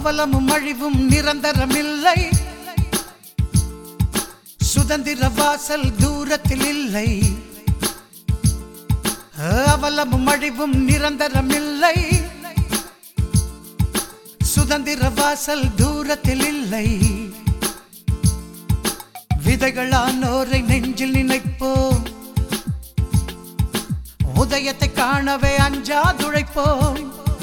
அவலமும் அழிவும் நிரந்தரமில்லை சுதந்திர வாசல் தூரத்தில் இல்லை அவலமும் அழிவும் நிரந்தரமில்லை சுதந்திர வாசல் தூரத்தில் இல்லை விதைகளானோரை நெஞ்சில் நினைப்போம் உதயத்தை காணவே அஞ்சாதுழைப்போம்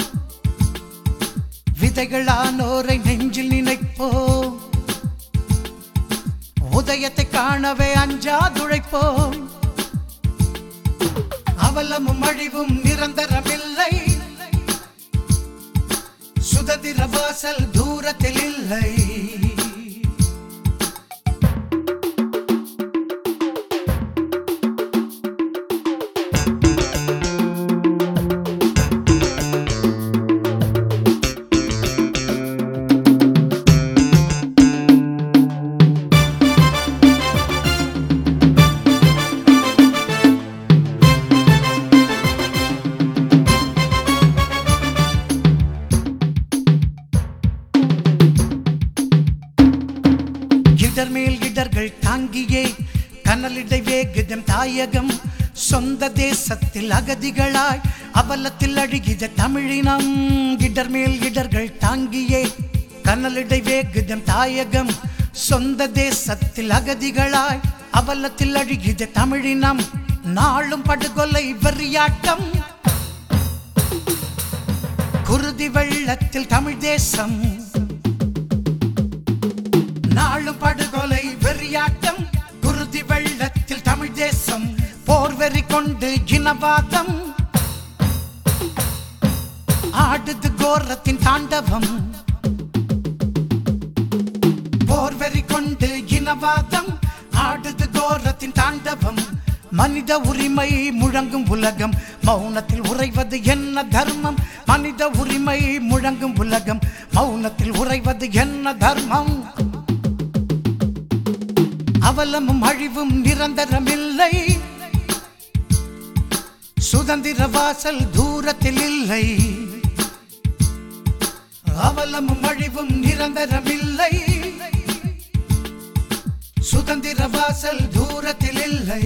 விதைகளானோரை நெஞ்சில் நினைப்போம் உதயத்தை காணவே அஞ்சாதுழைப்போம் அவலமும் அழிவும் நிரந்தரமில்லை சுதந்திர வாசல் தூரத்தில் இல்லை இடர் மேல் இடர்கள் தாங்கியே கனலிடை வேகுதம் தாயகம் சொந்த தேசத்தில் அகதிகளாய் அவலத்தில் அழுகித தமிழினம் இடர் மேல் இடர்கள் தாங்கியே கனலிடை வேகுதம் தாயகம் சொந்த தேசத்தில் அகதிகளாய் அவலத்தில் அழுகித தமிழினம் நாளும் படுகொலை வெறியாட்டம் குருதி வெள்ளத்தில் தமிழ் தேசம் நாளும் படுகொலை வெறியாட்டம் குருதி வெள்ளத்தில் தமிழ் தேசம் போர் வெறி கொண்டு இனவாதம் ஆடுது கோரத்தின் தாண்டவம் போர் வெறி கொண்டு இனவாதம் ஆடுது கோரத்தின் தாண்டவம் மனித உரிமை முழங்கும் உலகம் மௌனத்தில் உறைவது என்ன தர்மம் மனித உரிமை முழங்கும் உலகம் மௌனத்தில் உறைவது என்ன தர்மம் அவலமும் அழிவும் நிரந்தரமில்லை சுதந்திர வாசல் தூரத்தில் இல்லை அவலமும் அழிவும் நிரந்தரமில்லை சுதந்திர வாசல் தூரத்தில் இல்லை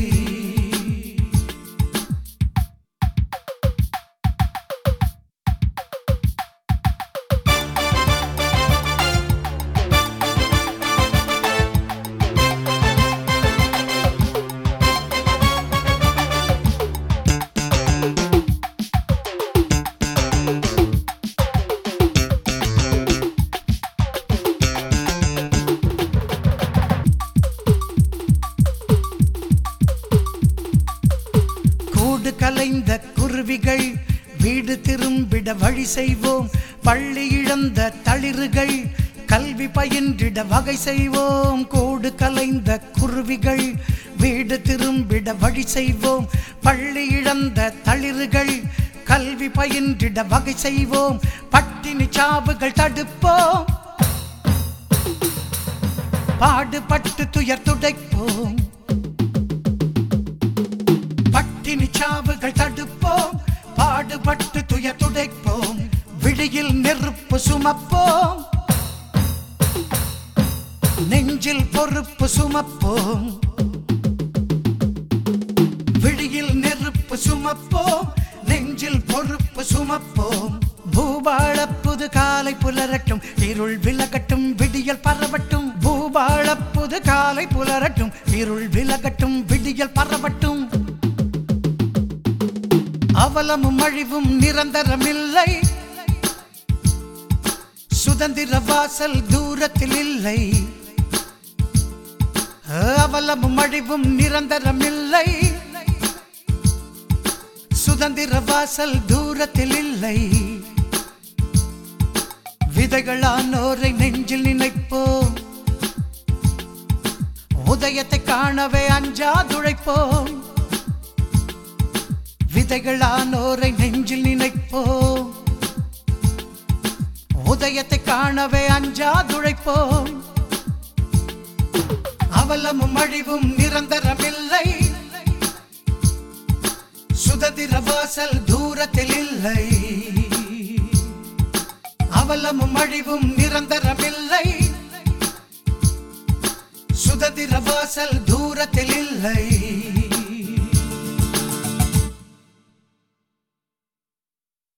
கூடு கலைந்த குருவிகள் வீடு திரும்பிட வழி செய்வோம் பள்ளி இழந்த தளிர்கள் கல்வி பயின்றிட வகை செய்வோம் கூடு கலைந்த குருவிகள் வீடு திரும்பிட வழி செய்வோம் பள்ளி இழந்த தளிர்கள் கல்வி பயின்றிட வகை செய்வோம் பட்டினி சாவுகள் தடுப்போம் பாடுபட்டு துயர் துடைப்போம் பட்டினி சாவுகள் தடுப்போம் பாடுபட்டு துயர் துடைப்போம் விழியில் நெருப்பு சுமப்போம் நெஞ்சில் பொறுப்பு சுமப்போம் விழியில் நெருப்பு சுமப்போம் நெஞ்சில் பொறுப்பு சுமப்போம் பூபாள புது காலை புலரட்டும் இருள் விலகட்டும் விடியல் பரவட்டும் பூபாள புது காலை புலரட்டும் இருள் விலகட்டும் விடியல் பரவட்டும் அவலமும் அழிவும் நிரந்தரமில்லை சுதந்திர வாசல் தூரத்தில் இல்லை அவலமும் அழிவும் நிரந்தரமில்லை சுதந்திர வாசல் தூரத்தில் இல்லை விதைகளானோரை நெஞ்சில் நினைப்போம் உதயத்தை காணவே அஞ்சாதுழைப்போம் விதைகளானோரை நெஞ்சில் நினைப்போம் உதயத்தை காணவே அஞ்சாதுழைப்போம் அவலமும் அழிவும் நிரந்தரமில்லை சுதந்திர வாசல் தூரத்தில் இல்லை அவலமும் அழிவும் நிரந்தரமில்லை சுதந்திர வாசல் தூரத்தில் இல்லை